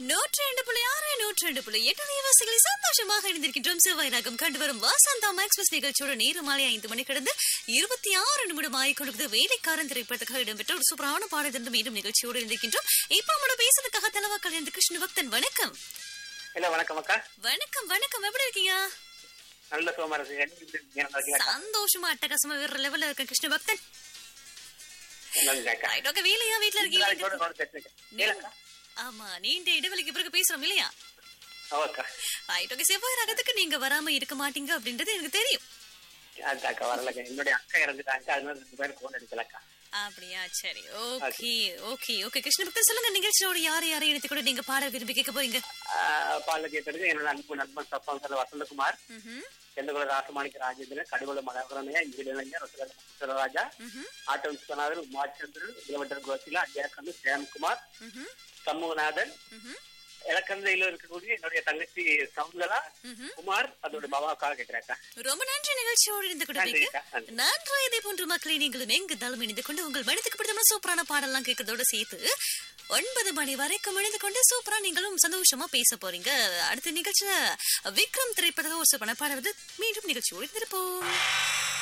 நூற்றி ரெண்டு புள்ளி ஆறு நூற்றி ரெண்டு புள்ளி எட்டு நிவாசிகளை சந்தோஷமாக இணைந்திருக்கின்றோம் செவ்வாய் ராகம் கண்டு வரும் வாசந்தா எக்ஸ்பிரஸ் நிகழ்ச்சியோட நேரு மாலை ஐந்து மணி கடந்து இருபத்தி ஆறு நிமிடம் ஆகி கொடுக்குது வேலைக்காரன் திரைப்படத்துக்காக இடம்பெற்ற ஒரு சூப்பரான பாடல் இருந்து மீண்டும் நிகழ்ச்சியோடு இருந்திருக்கின்றோம் இப்ப நம்மளோட பேசுறதுக்காக தலைவா கல்யாணத்து கிருஷ்ண பக்தன் வணக்கம் இல்ல வணக்கம் அக்கா வணக்கம் வணக்கம் எப்படி இருக்கீங்க நல்ல சோமா இருக்கு நீங்க எப்படி இருக்கீங்க? நல்லா இருக்கீங்களா? சந்தோஷமா அட்டகாசமா வேற லெவல்ல இருக்க கிருஷ்ண பக்தன் நன்றி அக்கா. ரைட் ஓகே வேலையா வீட்ல இந்த நாளைக்கு இருக்கீங்க கூட ஒரு பிரச்சனை இல்லை. இல்ல அக்கா. ஆமா நீண்ட இடைவெளிக்கு பிறகு பேசுறோம் இல்லையா ஓ அக்கா. ரைட் ஓகே செவ்வாய் ரகத்துக்கு நீங்க வராம இருக்க மாட்டீங்க அப்படின்றது எனக்கு தெரியும் அந்த அக்கா வரலக்கா. என்னுடைய அக்கா இறந்துட்டாங்க அதனால ரெண்டு பேரும் போன் அடிக்கல அக்கா அப்படியா சரி ஓகே ஓகே ஓகே கிருஷ்ணபக்தன் சொல்லுங்க நிகழ்ச்சியோட யாரை யாரை எடுத்து கூட நீங்க பாட விரும்பி கேட்க போறீங்க ஆஹ் பால்ல கேட்டதுக்கு என்னோட அன்பு நண்பன் சப்பான் சார் வசந்தகுமார் ம்ஹும், செந்தகுல ராசமாணிக்க ராஜேந்திரன் கடுகுல மனோகரனையா இங்கிலிங்க ராஜா ம்ஹும், ஆட்டோ விஸ்வநாதன் உமாச்சந்திரன் இளவட்டர் கோசிலா ஜெயக்கந்து சேம்குமார் ம்ஹும், சண்முகநாதன் ம்ஹும், இலக்கந்தையில இருக்கக்கூடிய என்னுடைய தங்கச்சி சவுந்தரா ம்ஹும். குமார் அதோட பாபாக்காக கேட்கிறேன் ரொம்ப நன்றி நிகழ்ச்சியோடு இருந்து கூட நன்றி நீங்க அக்கா, நன்றி. நன்றி இதே போன்ற மக்களை நீங்களும் எங்கு தளம் இணைந்து கொண்டு உங்கள் மனதுக்கு பிடித்தமான சூப்பரான பாடலாம் கேட்கறதோட சேர்த்து ஒன்பது மணி வரைக்கும் இணைந்து கொண்டு சூப்பரா நீங்களும் சந்தோஷமா பேச போறீங்க அடுத்த நிகழ்ச்சியில விக்ரம் திரைப்படத்தை ஒரு சூப்பரான பாட வந்து மீண்டும் நிகழ்ச்சியோடு இருந்திருப்போம்